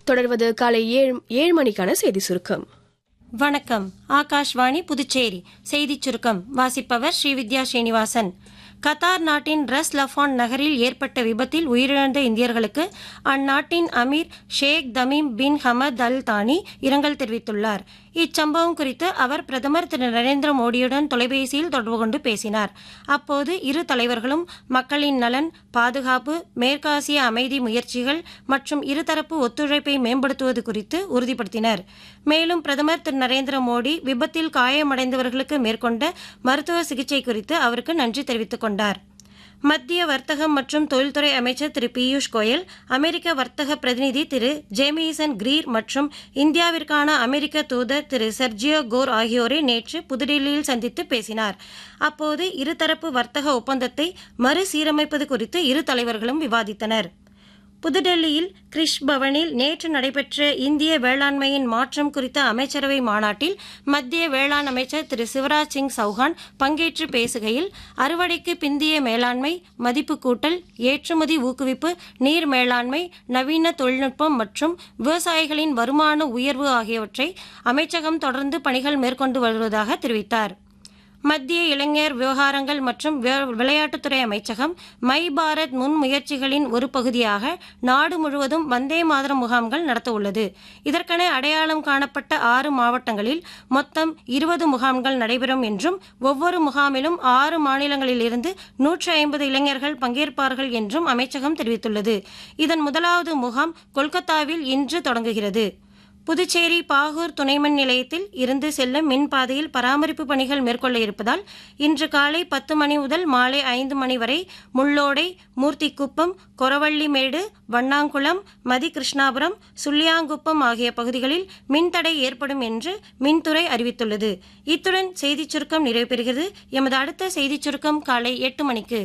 தொடர்வது காலை ஏழு ஏழு மணிக்கான செய்தி சுருக்கம் வணக்கம் ஆகாஷ்வாணி புதுச்சேரி செய்திச் சுருக்கம் வாசிப்பவர் ஸ்ரீவித்யா ஸ்ரீனிவாசன் கத்தார் நாட்டின் ரஸ் லஃபான் நகரில் ஏற்பட்ட விபத்தில் உயிரிழந்த இந்தியர்களுக்கு அந்நாட்டின் Emir Sheikh Tamim bin Hamad Al Thani இரங்கல் தெரிவித்துள்ளார் இச்சம்பவம் குறித்து அவர் பிரதமர் திரு நரேந்திர மோடியுடன் தொலைபேசியில் தொடர்பு கொண்டு பேசினார் அப்போது இரு தலைவர்களும் மக்களின் நலன் பாதுகாப்பு மேற்காசிய அமைதி முயற்சிகள் மற்றும் இருதரப்பு ஒத்துழைப்பை மேம்படுத்துவது குறித்து உறுதிப்படுத்தினர் மேலும் பிரதமர் திரு நரேந்திர மோடி விபத்தில் காயமடைந்தவர்களுக்கு மேற்கொண்ட மருத்துவ சிகிச்சை குறித்து அவருக்கு நன்றி தெரிவித்துக் கொண்டார் மத்திய வர்த்தகம் மற்றும் தொழில்துறை அமைச்சர் திரு பியூஷ் கோயல் அமெரிக்க வர்த்தக பிரதிநிதி திரு ஜேமிசன் கிரீர் மற்றும் இந்தியாவிற்கான அமெரிக்க தூதர் திரு செர்ஜியோ கோர் ஆகியோரை நேற்று புதுடில்லியில் சந்தித்து பேசினார் அப்போது இருதரப்பு வர்த்தக ஒப்பந்தத்தை மறுசீரமைப்பது குறித்து இரு தலைவர்களும் விவாதித்தனர் புதுடெல்லியில் கிரிஷ் பவனில் நேற்று நடைபெற்ற இந்திய வேளாண்மையின் மாற்றம் குறித்த அமைச்சரவை மாநாட்டில் மத்திய வேளாண் அமைச்சர் திரு சிவராஜ் சிங் சௌஹான் பங்கேற்று பேசுகையில் அறுவடைக்கு பிந்திய மேலாண்மை மதிப்பு கூட்டல் ஏற்றுமதி ஊக்குவிப்பு நீர் மேலாண்மை நவீன தொழில்நுட்பம் மற்றும் விவசாயிகளின் வருமான உயர்வு ஆகியவற்றை அமைச்சகம் தொடர்ந்து பணிகள் மேற்கொண்டு வருவதாக தெரிவித்தார் மத்திய இளைஞர் விவகாரங்கள் மற்றும் வி- விளையாட்டுத்துறை அமைச்சகம் மை பாரத் முன்முயற்சிகளின் ஒரு பகுதியாக நாடு முழுவதும் வந்தே மாதரம் முகாம்கள் நடத்த உள்ளது இதற்கென அடையாளம் காணப்பட்ட ஆறு மாவட்டங்களில் மொத்தம் இருபது முகாம்கள் நடைபெறும் என்றும் ஒவ்வொரு முகாமிலும் ஆறு மாநிலங்களிலிருந்து நூற்று ஐம்பது இளைஞர்கள் பங்கேற்பார்கள் என்றும் அமைச்சகம் தெரிவித்துள்ளது இதன் முதலாவது முகாம் கொல்கத்தாவில் இன்று தொடங்குகிறது புதுச்சேரி பாகூர் துணைமின் நிலையத்தில் இருந்து செல்லும் மின் பாதையில் பராமரிப்பு பணிகள் மேற்கொள்ள இருப்பதால் இன்று காலை பத்து மணி முதல் மாலை ஐந்து மணி வரை முள்ளோடை மூர்த்திக்குப்பம் கொரவள்ளிமேடு வண்ணாங்குளம் மதி கிருஷ்ணாபுரம் சுள்ளியாங்குப்பம் ஆகிய பகுதிகளில் மின்தடை ஏற்படும் என்று மின்துறை அறிவித்துள்ளது இத்துடன் செய்திச் சுருக்கம் நிறைவு பெறுகிறது எமது அடுத்த செய்திச் சுருக்கம் காலை எட்டு மணிக்கு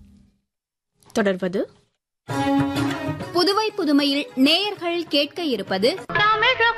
தொடர்வது புதுவை புதுமையில் நேயர்கள் கேட்க இருப்பது